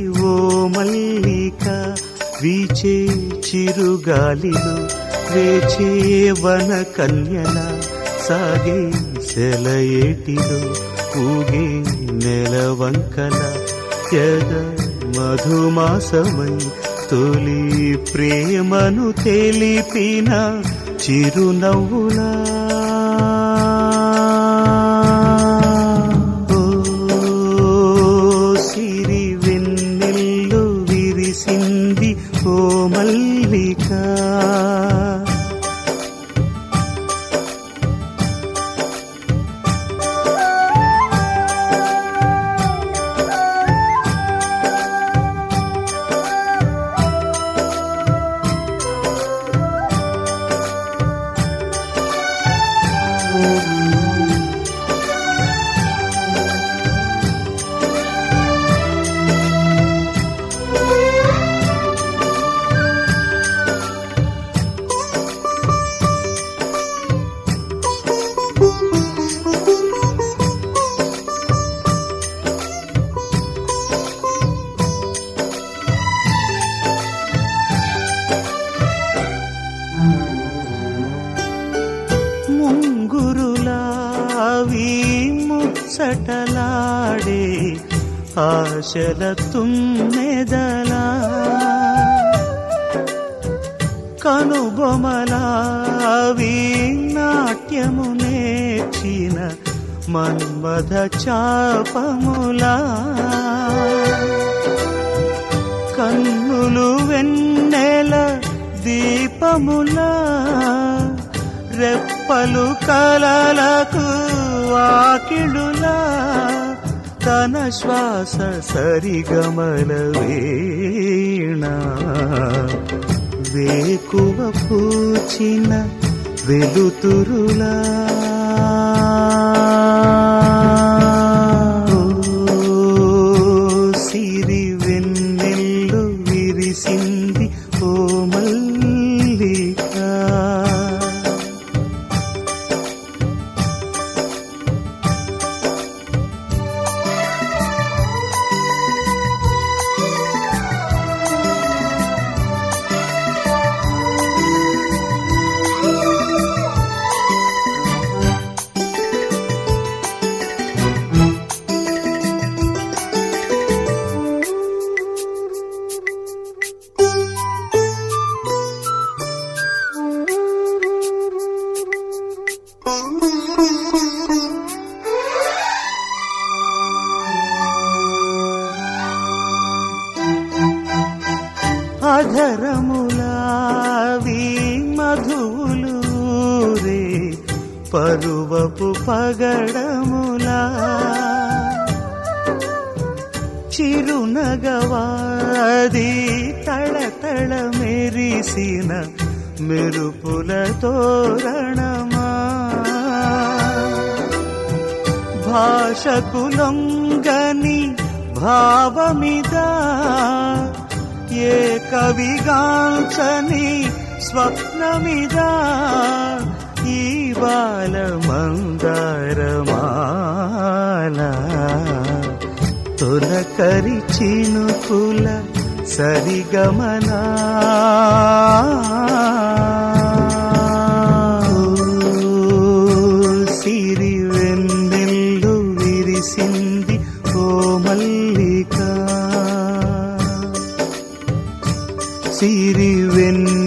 ఓ మల్లిక వీచే చిరుగాలిలో వేచే వన కన్యల సాగే సెలయేటిలో ఊగే నెలవంకల ఎద మధుమాసమై తొలి ప్రేమను తెలిపిన చిరునవ్వులా ఓ సిరి వెన్నెల్లు విరిసింది ఓ మల్లిక ముంగురులావి ముచ్చటలాడే ఆశల తుమ్మెదలా కనుబొమలావి నాట్యము నేర్చిన మన్మథ చాపములా కన్నులు వెన్నెల దీపములా రెప్పలు కలలకు వాకిడులా తన శ్వాస సరిగమల వీణ వేకువ పూచిన వెలుతురులా ఓ సిరి వెన్నెల్లు విరిసింది ఓ మల్లిక అధరములావి మధువులు రే పరువపు పగడములా చిరునగవాది తళతళ మెరిసిన మెరుపుల తోరణమా భాషకు లొంగని భావమిదా ఏ కవిగాంచని స్వప్నమిదా ఈ బాల మందారమాల తొలకరి చినుకుల సరిగమనా సిరి వెన్నెల్లు విరిసింది ఓ మల్లిక సిరి వెన్నె